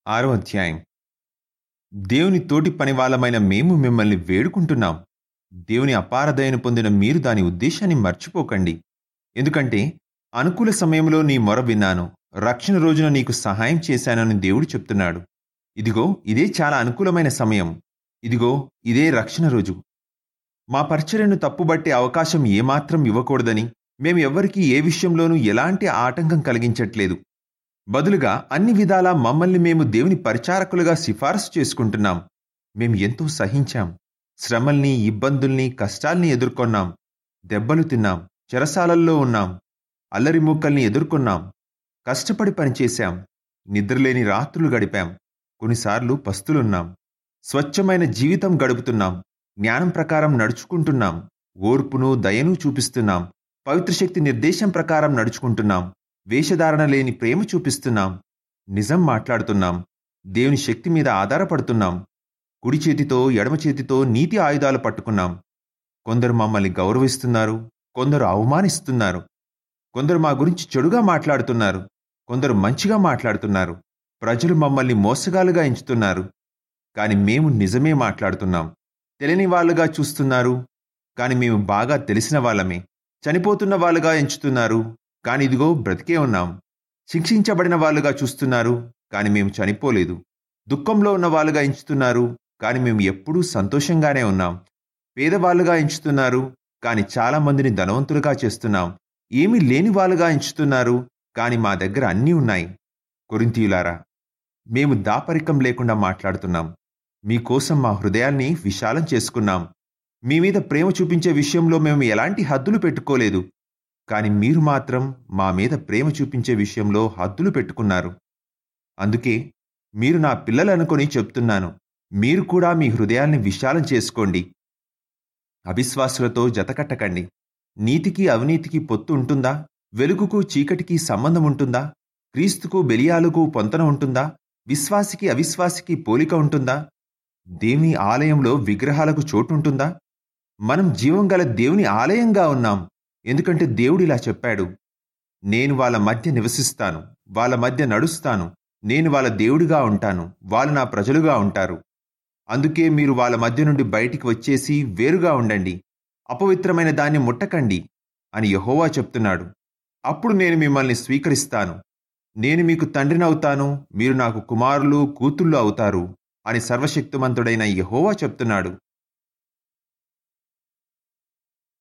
ఆరో అధ్యాయం దేవుని తోటి పనివాళ్ళమైన మేము మిమ్మల్ని వేడుకుంటున్నాం దేవుని అపారదయను పొందిన మీరు దాని ఉద్దేశాన్ని మర్చిపోకండి ఎందుకంటే అనుకూల సమయంలో నీ మొర విన్నాను రక్షణ రోజున నీకు సహాయం చేశానని దేవుడు చెప్తున్నాడు ఇదిగో ఇదే చాలా అనుకూలమైన సమయం ఇదిగో ఇదే రక్షణ రోజు మా పరిచర్యను తప్పుబట్టే అవకాశం ఏమాత్రం ఇవ్వకూడదని మేము ఎవ్వరికీ ఏ విషయంలోనూ ఎలాంటి ఆటంకం కలిగించట్లేదు బదులుగా అన్ని విధాలా మమ్మల్ని మేము దేవుని పరిచారకులుగా సిఫారసు చేసుకుంటున్నాం మేము ఎంతో సహించాం శ్రమల్ని ఇబ్బందుల్ని కష్టాల్ని ఎదుర్కొన్నాం దెబ్బలు తిన్నాం చెరసాలల్లో ఉన్నాం అల్లరి మూకల్ని ఎదుర్కొన్నాం కష్టపడి పనిచేశాం నిద్రలేని రాత్రులు గడిపాం కొన్నిసార్లు పస్తులున్నాం స్వచ్ఛమైన జీవితం గడుపుతున్నాం జ్ఞానం ప్రకారం నడుచుకుంటున్నాం ఓర్పును దయను చూపిస్తున్నాం పవిత్ర శక్తి నిర్దేశం ప్రకారం నడుచుకుంటున్నాం వేషధారణ లేని ప్రేమ చూపిస్తున్నాం నిజం మాట్లాడుతున్నాం దేవుని శక్తి మీద ఆధారపడుతున్నాం కుడి చేతితో ఎడమ చేతితో నీతి ఆయుధాలు పట్టుకున్నాం కొందరు మమ్మల్ని గౌరవిస్తున్నారు కొందరు అవమానిస్తున్నారు కొందరు మా గురించి చెడుగా మాట్లాడుతున్నారు కొందరు మంచిగా మాట్లాడుతున్నారు ప్రజలు మమ్మల్ని మోసగాలుగా ఎంచుతున్నారు కానీ మేము నిజమే మాట్లాడుతున్నాం తెలియని వాళ్ళుగా చూస్తున్నారు కానీ మేము బాగా తెలిసిన వాళ్ళమే చనిపోతున్న వాళ్ళుగా ఎంచుతున్నారు కానీ ఇదిగో బ్రతికే ఉన్నాం శిక్షించబడిన వాళ్ళుగా చూస్తున్నారు కానీ మేము చనిపోలేదు దుఃఖంలో ఉన్న వాళ్ళుగా ఎంచుతున్నారు కానీ మేము ఎప్పుడూ సంతోషంగానే ఉన్నాం పేదవాళ్ళుగా ఎంచుతున్నారు కానీ చాలా మందిని ధనవంతులుగా చేస్తున్నాం ఏమీ లేని వాళ్ళుగా ఎంచుతున్నారు కానీ మా దగ్గర అన్నీ ఉన్నాయి కొరింతీయులారా మేము దాపరికం లేకుండా మాట్లాడుతున్నాం మీకోసం మా హృదయాల్ని విశాలం చేసుకున్నాం మీ మీద ప్రేమ చూపించే విషయంలో మేము ఎలాంటి హద్దులు పెట్టుకోలేదు కానీ మీరు మాత్రం మా మీద ప్రేమ చూపించే విషయంలో హద్దులు పెట్టుకున్నారు అందుకే మీరు నా పిల్లలు అనుకొని చెప్తున్నాను మీరు కూడా మీ హృదయాల్ని విశాలం చేసుకోండి అవిశ్వాసులతో జతకట్టకండి నీతికి అవినీతికి పొత్తు ఉంటుందా వెలుగుకు చీకటికి సంబంధం ఉంటుందా క్రీస్తుకు బెలియాలకు పొంతన ఉంటుందా విశ్వాసికి అవిశ్వాసికి పోలిక ఉంటుందా దేవుని ఆలయంలో విగ్రహాలకు చోటుంటుందా మనం జీవం గల దేవుని ఆలయంగా ఉన్నాం ఎందుకంటే దేవుడు ఇలా చెప్పాడు నేను వాళ్ళ మధ్య నివసిస్తాను వాళ్ళ మధ్య నడుస్తాను నేను వాళ్ళ దేవుడిగా ఉంటాను వాళ్ళు నా ప్రజలుగా ఉంటారు అందుకే మీరు వాళ్ళ మధ్య నుండి బయటికి వచ్చేసి వేరుగా ఉండండి అపవిత్రమైన దాన్ని ముట్టకండి అని యహోవా చెప్తున్నాడు అప్పుడు నేను మిమ్మల్ని స్వీకరిస్తాను నేను మీకు తండ్రినవుతాను మీరు నాకు కుమారులు కూతుళ్ళు అవుతారు అని సర్వశక్తిమంతుడైన యహోవా చెప్తున్నాడు